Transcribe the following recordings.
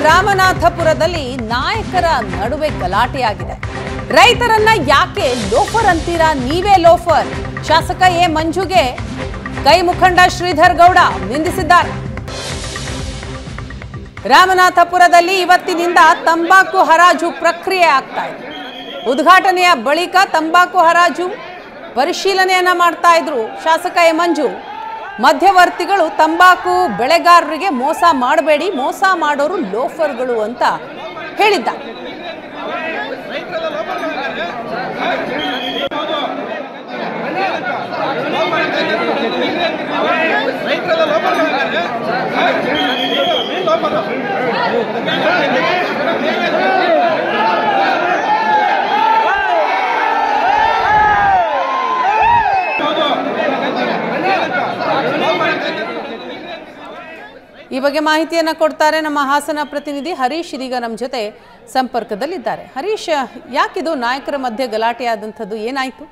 ರಾಮನಾಥಪುರದಲ್ಲಿ ನಾಯಕರ ನಡುವೆ ಗಲಾಟೆಯಾಗಿದೆ ರೈತರನ್ನ ಯಾಕೆ ಲೋಫರ್ ಅಂತೀರಾ ನೀವೇ ಲೋಫರ್ ಶಾಸಕ ಎ ಮಂಜುಗೆ ಕೈ ಮುಖಂಡ ಶ್ರೀಧರ್ ಗೌಡ ನಿಂದಿಸಿದ್ದಾರೆ ರಾಮನಾಥಪುರದಲ್ಲಿ ಇವತ್ತಿನಿಂದ ತಂಬಾಕು ಹರಾಜು ಪ್ರಕ್ರಿಯೆ ಆಗ್ತಾ ಇದೆ ಉದ್ಘಾಟನೆಯ ಬಳಿಕ ತಂಬಾಕು ಹರಾಜು ಪರಿಶೀಲನೆಯನ್ನ ಮಾಡ್ತಾ ಇದ್ರು ಶಾಸಕ ಎ ಮಂಜು ಮಧ್ಯವರ್ತಿಗಳು ತಂಬಾಕು ಬೆಳೆಗಾರರಿಗೆ ಮೋಸ ಮಾಡಬೇಡಿ ಮೋಸ ಮಾಡೋರು ಲೋಫರ್ಗಳು ಅಂತ ಹೇಳಿದ್ದ ಈ ಬಗ್ಗೆ ಮಾಹಿತಿಯನ್ನ ಕೊಡ್ತಾರೆ ನಮ್ಮ ಹಾಸನ ಪ್ರತಿನಿಧಿ ಹರೀಶ್ ಇದೀಗ ನಮ್ಮ ಜೊತೆ ಸಂಪರ್ಕದಲ್ಲಿದ್ದಾರೆ ಹರೀಶ್ ಯಾಕಿದು ನಾಯಕರ ಮಧ್ಯೆ ಗಲಾಟೆ ಆದಂಥದ್ದು ಏನಾಯ್ತು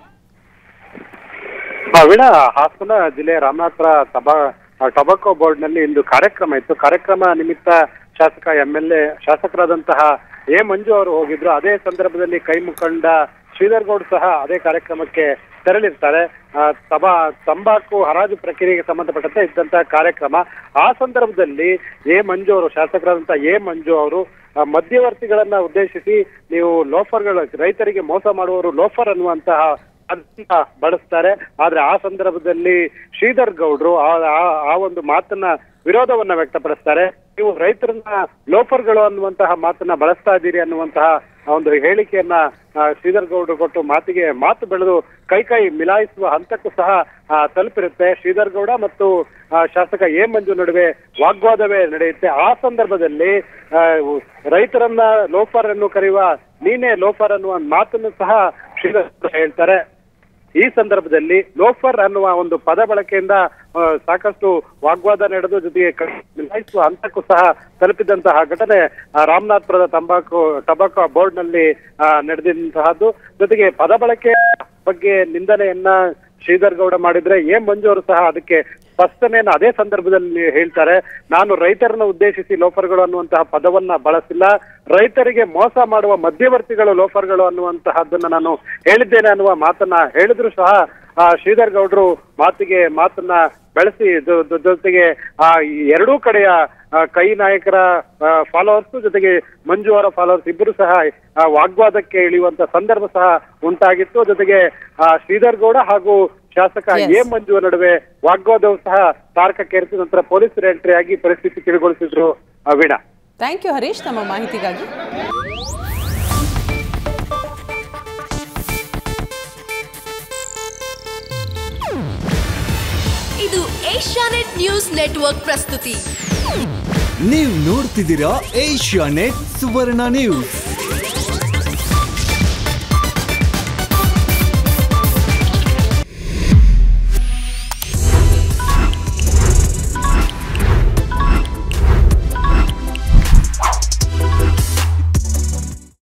ವೀಣಾ ಹಾಸನ ಜಿಲ್ಲೆಯ ರಾಮನಾಥಪುರ ಸಭಾ ಟೊಬಾಕೋ ಬೋರ್ಡ್ ನಲ್ಲಿ ಇಂದು ಕಾರ್ಯಕ್ರಮ ಇತ್ತು ಕಾರ್ಯಕ್ರಮ ನಿಮಿತ್ತ ಶಾಸಕ ಎಂ ಎಲ್ ಎ ಶಾಸಕರಾದಂತಹ ಎ ಮಂಜು ಅವರು ಹೋಗಿದ್ರು ಅದೇ ಸಂದರ್ಭದಲ್ಲಿ ಕೈ ಮುಖಂಡ ಶ್ರೀಧರ್ ಗೌಡ್ ಸಹ ಅದೇ ಕಾರ್ಯಕ್ರಮಕ್ಕೆ ತೆರಳಿರ್ತಾರೆ ಆ, ಸಭಾ ತಂಬಾಕು ಹರಾಜು ಪ್ರಕ್ರಿಯೆಗೆ ಸಂಬಂಧಪಟ್ಟಂತೆ ಇದ್ದಂತಹ ಕಾರ್ಯಕ್ರಮ ಆ ಸಂದರ್ಭದಲ್ಲಿ ಎ ಮಂಜು ಅವರು ಶಾಸಕರಾದಂತಹ ಎ ಮಂಜು ಅವರು ಆ, ಮಧ್ಯವರ್ತಿಗಳನ್ನ ಉದ್ದೇಶಿಸಿ ನೀವು ಲೋಫರ್ಗಳು ರೈತರಿಗೆ ಮೋಸ ಮಾಡುವವರು ಲೋಫರ್ ಅನ್ನುವಂತಹ ಅದನ್ನ ಬಳಸ್ತಾರೆ ಆದ್ರೆ ಆ ಸಂದರ್ಭದಲ್ಲಿ ಶ್ರೀಧರ್ ಗೌಡ್ರು ಆ- ಆ- ಆ ಒಂದು ಮಾತನ್ನ ವಿರೋಧವನ್ನ ವ್ಯಕ್ತಪಡಿಸ್ತಾರೆ ನೀವು ರೈತರನ್ನ ಲೋಫರ್ಗಳು ಅನ್ನುವಂತಹ ಮಾತನ್ನ ಬಳಸ್ತಾ ಇದ್ದೀರಿ ಅನ್ನುವಂತಹ ಒಂದು ಹೇಳಿಕೆಯನ್ನ ಆ, ಶ್ರೀಧರ್ ಗೌಡ್ರು ಕೊಟ್ಟು ಮಾತಿಗೆ ಮಾತು ಬೆಳೆದು ಕೈ ಕೈ ಮಿಲಾಯಿಸುವ ಹಂತಕ್ಕೂ ಸಹ ಆ, ತಲುಪಿರುತ್ತೆ ಶ್ರೀಧರ್ ಗೌಡ ಮತ್ತು ಆ, ಶಾಸಕ ಎ ಮಂಜು ನಡುವೆ ವಾಗ್ವಾದವೇ ನಡೆಯುತ್ತೆ ಆ ಸಂದರ್ಭದಲ್ಲಿ ಆ, ರೈತರನ್ನ ಲೋಫರ್ ಅನ್ನು ಕರೆಯುವ ನೀನೇ ಲೋಫರ್ ಅನ್ನುವ ಮಾತನ್ನು ಸಹ ಶ್ರೀಧರ್ ಗೌಡ ಹೇಳ್ತಾರೆ ಈ ಸಂದರ್ಭದಲ್ಲಿ ಲೋಫರ್ ಅನ್ನುವ ಒಂದು ಪದ ಬಳಕೆಯಿಂದ ಆ, ಸಾಕಷ್ಟು ವಾಗ್ವಾದ ನಡೆದು ಜೊತೆಗೆ ಕ- ಮಿಲಾಯಿಸುವ ಹಂತಕ್ಕೂ ಸಹ ತಲುಪಿದಂತಹ ಘಟನೆ ಆ, ರಾಮನಾಥ್ಪುರದ ತಂಬಾಕು ಟಬಾಕೋ ಬೋರ್ಡ್ ನಲ್ಲಿ ಆ, ನಡೆದಂತಹದ್ದು ಜೊತೆಗೆ ಪದ ಬಳಕೆ ಬಗ್ಗೆ ನಿಂದನೆಯನ್ನ ಶ್ರೀಧರ್ ಗೌಡ ಮಾಡಿದ್ರೆ ಎ ಮಂಜು ಅವರು ಸಹ ಅದಕ್ಕೆ ಸ್ಪಷ್ಟನೆಯನ್ನು ಅದೇ ಸಂದರ್ಭದಲ್ಲಿ ಹೇಳ್ತಾರೆ ನಾನು ರೈತರನ್ನ ಉದ್ದೇಶಿಸಿ ಲೋಫರ್ಗಳು ಅನ್ನುವಂತಹ ಪದವನ್ನ ಬಳಸಿಲ್ಲ ರೈತರಿಗೆ ಮೋಸ ಮಾಡುವ ಮಧ್ಯವರ್ತಿಗಳು ಲೋಫರ್ಗಳು ಅನ್ನುವಂತಹದ್ದನ್ನ ನಾನು ಹೇಳಿದ್ದೇನೆ ಅನ್ನುವ ಮಾತನ್ನ ಹೇಳಿದ್ರು ಸಹ ಆ ಶ್ರೀಧರ್ ಗೌಡ್ರು ಮಾತಿಗೆ ಮಾತನ್ನ ಬೆಳೆಸಿ ಜೊ- ಜೊ- ಜೊತೆಗೆ ಆ ಈ ಎರಡೂ ಕಡೆಯ ಆ, ಕೈ ನಾಯಕರ ಫಾಲೋವರ್ಸ್ ಜೊತೆಗೆ ಮಂಜು ಅವರ ಫಾಲೋವರ್ಸ್ ಇಬ್ಬರು ಸಹ ಆ, ವಾಗ್ವಾದಕ್ಕೆ ಇಳಿಯುವಂತ ಸಂದರ್ಭ ಸಹ ಉಂಟಾಗಿತ್ತು ಜೊತೆಗೆ ಆ, ಶ್ರೀಧರ್ ಗೌಡ ಹಾಗೂ ಶಾಸಕ Yes. ಎ ಮಂಜು ನಡುವೆ ವಾಗ್ವಾದವು ಸಹ ತಾರಕಕ್ಕೇರಿಸಿದ ನಂತರ ಪೊಲೀಸರು ಎಂಟ್ರಿ ಆಗಿ ಪರಿಸ್ಥಿತಿ ತಿಳಿಗೊಳಿಸಿದ್ರು ಆ, ವೀಣಾ ಥ್ಯಾಂಕ್ ಯು ಹರೀಶ್ ನಮ್ಮ ಮಾಹಿತಿಗಾಗಿ ಇದು ಏಷ್ಯಾನೆಟ್ ನ್ಯೂಸ್ ನೆಟ್ವರ್ಕ್ ಪ್ರಸ್ತುತಿ ನೀವು ನೋಡ್ತಿದ್ದೀರಾ ಏಷ್ಯಾ ನೆಟ್ ಸುವರ್ಣ ನ್ಯೂಸ್